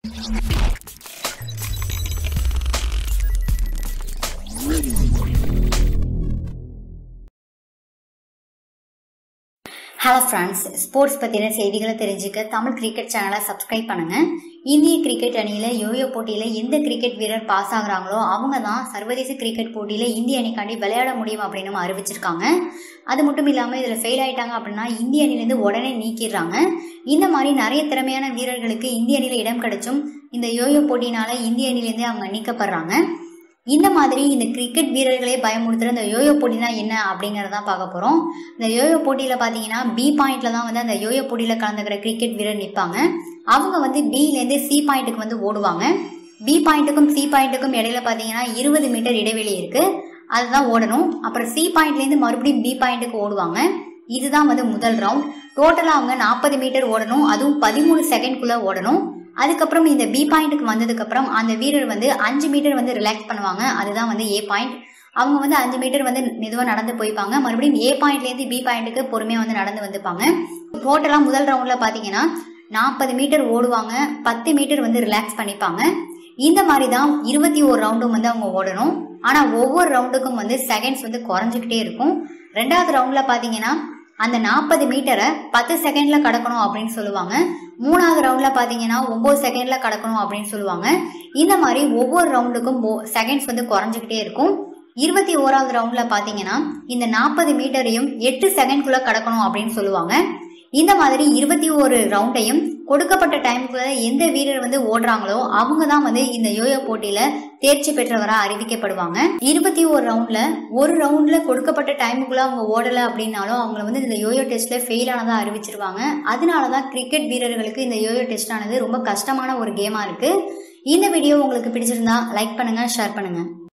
hello friends sports பற்றின செய்திகளை தெரிஞ்சுக்க தமிழ் கிரிக்கெட் சேனலை சப்ஸ்கிரைப் பண்ணுங்க இந்திய கிரிக்கெட் அணியில் யோயோ போட்டியில் எந்த கிரிக்கெட் வீரர் பாஸ் ஆகுறாங்களோ அவங்க தான் சர்வதேச கிரிக்கெட் போட்டியில் இந்திய அணிக்காண்டி விளையாட முடியும் அப்படின்னு அறிவிச்சிருக்காங்க அது மட்டும் இல்லாமல் இதில் ஃபெயில் ஆயிட்டாங்க அப்படின்னா இந்திய அணிலேருந்து உடனே நீக்கிடுறாங்க இந்த மாதிரி நிறைய திறமையான வீரர்களுக்கு இந்திய அணியில் இடம் கிடைச்சும் இந்த யோயோ போட்டினால இந்திய அணிலேருந்து அவங்க நீக்கப்படுறாங்க இந்த மாதிரி இந்த கிரிக்கெட் வீரர்களே பயமுறுத்துற இந்த யோயோ போட்டினா என்ன அப்படிங்கறத பார்க்க போறோம் இந்த யோயோ போட்டியில பாத்தீங்கன்னா பி பாயிண்ட்ல தான் வந்து அந்த யோயோ போட்டியில கலந்துக்கிற கிரிக்கெட் வீரர் நிற்பாங்க அவங்க வந்து பில இருந்து சி பாயிண்ட்டுக்கு வந்து ஓடுவாங்க பி பாயிண்ட்டுக்கும் சி பாயிண்ட்டுக்கும் இடையில பாத்தீங்கன்னா இருபது மீட்டர் இடைவெளி இருக்கு அதுதான் ஓடணும் அப்புறம் சி பாயிண்ட்ல இருந்து மறுபடியும் பி பாயிண்ட்டுக்கு ஓடுவாங்க இதுதான் வந்து முதல் ரவுண்ட் டோட்டலா அவங்க நாற்பது மீட்டர் ஓடணும் அதுவும் பதிமூணு செகண்ட்குள்ள ஓடணும் அதுக்கப்புறம் இந்த பி பாயிண்ட்டுக்கு வந்ததுக்கு அப்புறம் அந்த வீரர் வந்து அஞ்சு மீட்டர் வந்து ரிலாக்ஸ் பண்ணுவாங்க அதுதான் வந்து ஏ பாயிண்ட் அவங்க வந்து அஞ்சு மீட்டர் வந்து மெதுவாக நடந்து போய்ப்பாங்க மறுபடியும் ஏ பாயிண்ட்லேருந்து பி பாயிண்ட்டுக்கு பொறுமையாக வந்து நடந்து வந்துப்பாங்க டோட்டலாக முதல் ரவுண்டில் பார்த்தீங்கன்னா நாற்பது மீட்டர் ஓடுவாங்க பத்து மீட்டர் வந்து ரிலாக்ஸ் பண்ணிப்பாங்க இந்த மாதிரி தான் இருபத்தி ஒரு ரவுண்டும் வந்து அவங்க ஓடணும் ஆனால் ஒவ்வொரு ரவுண்டுக்கும் வந்து செகண்ட்ஸ் வந்து குறைஞ்சிக்கிட்டே இருக்கும் ரெண்டாவது ரவுண்டில் பார்த்தீங்கன்னா அந்த நாற்பது மீட்டரை பத்து செகண்ட்ல கடக்கணும் அப்படின்னு சொல்லுவாங்க மூணாவது ரவுண்ட்ல பாத்தீங்கன்னா ஒன்பது செகண்ட்ல கடக்கணும் அப்படின்னு சொல்லுவாங்க இந்த மாதிரி ஒவ்வொரு ரவுண்டுக்கும் செகண்ட்ஸ் வந்து குறைஞ்சிக்கிட்டே இருக்கும் இருபத்தி ஓராவது ரவுண்ட்ல பாத்தீங்கன்னா இந்த நாற்பது மீட்டரையும் எட்டு செகண்ட்குள்ள கடக்கணும் அப்படின்னு சொல்லுவாங்க இந்த மாதிரி இருபத்தி ஒரு ரவுண்டையும் கொடுக்கப்பட்ட டைமுக்குள்ள எந்த வீரர் வந்து ஓடுறாங்களோ அவங்க தான் வந்து இந்த யோயோ போட்டியில தேர்ச்சி பெற்றவராக அறிவிக்கப்படுவாங்க இருபத்தி ஒரு ரவுண்ட்ல ஒரு ரவுண்ட்ல கொடுக்கப்பட்ட டைமுக்குள்ள அவங்க ஓடல அப்படின்னாலும் அவங்கள வந்து இந்த யோயோ டெஸ்ட்ல ஃபெயில் ஆனதா அறிவிச்சிருவாங்க அதனாலதான் கிரிக்கெட் வீரர்களுக்கு இந்த யோயோ டெஸ்ட் ஆனது ரொம்ப கஷ்டமான ஒரு கேமா இருக்கு இந்த வீடியோ உங்களுக்கு பிடிச்சிருந்தா லைக் பண்ணுங்க ஷேர் பண்ணுங்க